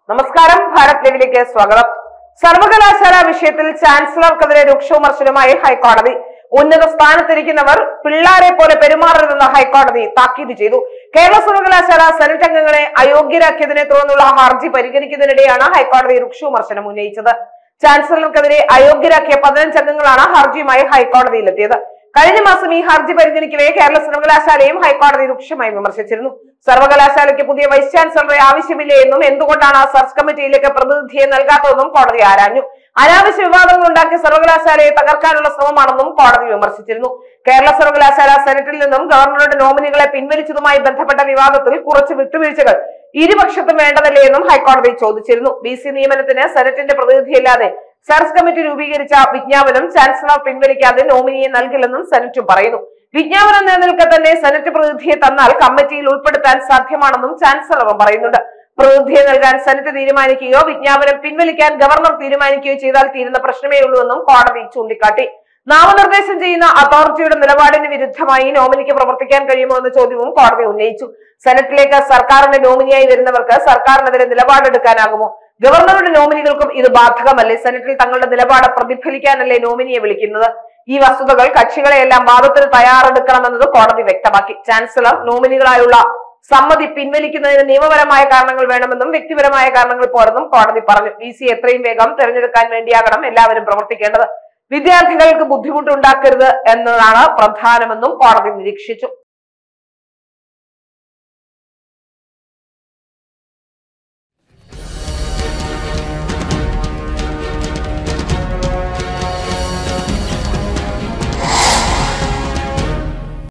നമസ്കാരം ഭാരത് ലൈവിലേക്ക് സ്വാഗതം സർവകലാശാല വിഷയത്തിൽ ചാൻസലർക്കെതിരെ രൂക്ഷ വിമർശനമായി ഹൈക്കോടതി ഉന്നത സ്ഥാനത്തിരിക്കുന്നവർ പിള്ളാരെ പോലെ പെരുമാറരുതെന്ന് ഹൈക്കോടതി താക്കീത് ചെയ്തു കേരള സർവകലാശാല സെനറ്റ് അംഗങ്ങളെ അയോഗ്യരാക്കിയതിനെ തുടർന്നുള്ള ഹർജി പരിഗണിക്കുന്നതിനിടെയാണ് ഹൈക്കോടതി രൂക്ഷ വിമർശനം ഉന്നയിച്ചത് ചാൻസലർക്കെതിരെ അയോഗ്യരാക്കിയ പതിനഞ്ച് അംഗങ്ങളാണ് ഹർജിയുമായി ഹൈക്കോടതിയിലെത്തിയത് കഴിഞ്ഞ മാസം ഈ ഹർജി പരിഗണിക്കവേ കേരള സർവകലാശാലയും ഹൈക്കോടതി രൂക്ഷമായി വിമർശിച്ചിരുന്നു സർവകലാശാലയ്ക്ക് പുതിയ വൈസ് ചാൻസലറെ ആവശ്യമില്ലേ എന്നും എന്തുകൊണ്ടാണ് ആ സെർച്ച് കമ്മിറ്റിയിലേക്ക് പ്രതിനിധിയെ നൽകാത്തതെന്നും കോടതി ആരാഞ്ഞു അനാവശ്യ വിവാദങ്ങൾ ഉണ്ടാക്കി സർവകലാശാലയെ തകർക്കാനുള്ള ശ്രമമാണെന്നും കോടതി വിമർശിച്ചിരുന്നു കേരള സർവകലാശാല സെനറ്റിൽ നിന്നും ഗവർണറുടെ നോമിനികളെ പിൻവലിച്ചതുമായി ബന്ധപ്പെട്ട വിവാദത്തിൽ കുറച്ച് വിട്ടുവീഴ്ചകൾ ഇരുപക്ഷത്തും വേണ്ടതല്ലേ എന്നും ഹൈക്കോടതി ചോദിച്ചിരുന്നു ബി സി നിയമനത്തിന് സെനറ്റിന്റെ പ്രതിനിധിയില്ലാതെ സെർച്ച് കമ്മിറ്റി രൂപീകരിച്ച വിജ്ഞാപനം ചാൻസലർ പിൻവലിക്കാതെ നോമിനിയെ നൽകില്ലെന്നും സെനറ്റും പറയുന്നു വിജ്ഞാപനം നിലനിൽക്കെ തന്നെ സെനറ്റ് പ്രതിനിധിയെ തന്നാൽ കമ്മിറ്റിയിൽ ഉൾപ്പെടുത്താൻ സാധ്യമാണെന്നും ചാൻസലറും പറയുന്നുണ്ട് പ്രതിനിധിയെ നൽകാൻ സെനറ്റ് തീരുമാനിക്കുകയോ വിജ്ഞാപനം പിൻവലിക്കാൻ ഗവർണർ തീരുമാനിക്കുകയോ ചെയ്താൽ തീരുന്ന പ്രശ്നമേ ഉള്ളൂ എന്നും കോടതി ചൂണ്ടിക്കാട്ടി നാമനിർദ്ദേശം ചെയ്യുന്ന അതോറിറ്റിയുടെ നിലപാടിന് വിരുദ്ധമായി നോമിനിക്ക് പ്രവർത്തിക്കാൻ കഴിയുമോ എന്ന ചോദ്യവും കോടതി ഉന്നയിച്ചു സെനറ്റിലേക്ക് സർക്കാരിന്റെ നോമിനിയായി വരുന്നവർക്ക് സർക്കാരിനെതിരെ നിലപാടെടുക്കാനാകുമോ ഗവർണറുടെ നോമിനികൾക്കും ഇത് ബാധകമല്ലേ സെനറ്റിൽ തങ്ങളുടെ നിലപാട് പ്രതിഫലിക്കാനല്ലേ നോമിനിയെ വിളിക്കുന്നത് ഈ വസ്തുതകൾ കക്ഷികളെയെല്ലാം വാദത്തിന് തയ്യാറെടുക്കണമെന്നത് കോടതി വ്യക്തമാക്കി ചാൻസലർ നോമിനികളായുള്ള സമ്മതി പിൻവലിക്കുന്നതിന് നിയമപരമായ കാരണങ്ങൾ വേണമെന്നും വ്യക്തിപരമായ കാരണങ്ങൾ പോരെന്നും കോടതി പറഞ്ഞു വി സി എത്രയും വേഗം തെരഞ്ഞെടുക്കാൻ വേണ്ടിയാകണം എല്ലാവരും പ്രവർത്തിക്കേണ്ടത് വിദ്യാർത്ഥികൾക്ക് ബുദ്ധിമുട്ടുണ്ടാക്കരുത് എന്നതാണ് പ്രധാനമെന്നും കോടതി നിരീക്ഷിച്ചു